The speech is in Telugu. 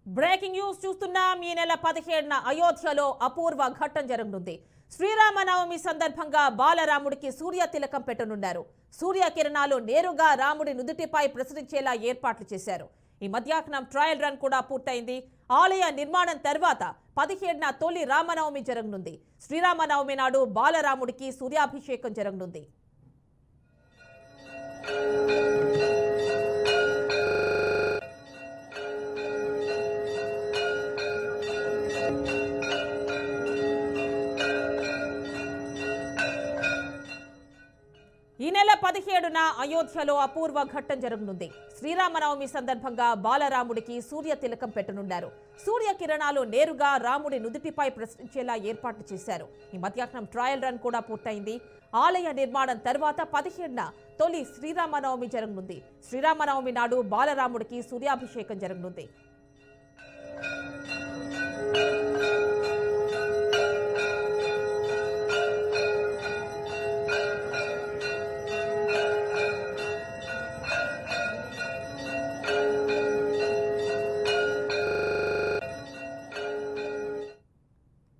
బ్రేకింగ్ న్యూస్ చూస్తున్నాం ఈ నెల పదిహేడున అయోధ్యలో అపూర్వ ఘట్టం జరగనుంది శ్రీరామనవమి సందర్భంగా బాలరాముడికి సూర్య తిలకం పెట్టనున్నారు సూర్య కిరణాలు నేరుగా రాముడి నుదుటిపై ప్రసరించేలా ఏర్పాట్లు చేశారు ఈ మధ్యాహ్నం ట్రయల్ రన్ కూడా పూర్తయింది ఆలయ నిర్మాణం తర్వాత పదిహేడున తొలి రామనవమి జరగనుంది శ్రీరామనవమి నాడు బాలరాముడికి సూర్యాభిషేకం జరగనుంది ఈ నెల పదిహేడున అయోధ్యలో అపూర్వ ఘట్టం జరగనుంది శ్రీరామనవమి సందర్భంగా బాలరాముడికి సూర్య తిలకం పెట్టనున్నారు సూర్య కిరణాలు నేరుగా రాముడి నుదుటిపై ప్రసరించేలా ఏర్పాట్లు చేశారు ఈ మధ్యాహ్నం ట్రయల్ రన్ కూడా పూర్తయింది ఆలయ నిర్మాణం తర్వాత పదిహేడున తొలి శ్రీరామనవమి జరగనుంది శ్రీరామనవమి నాడు బాలరాముడికి సూర్యాభిషేకం జరగనుంది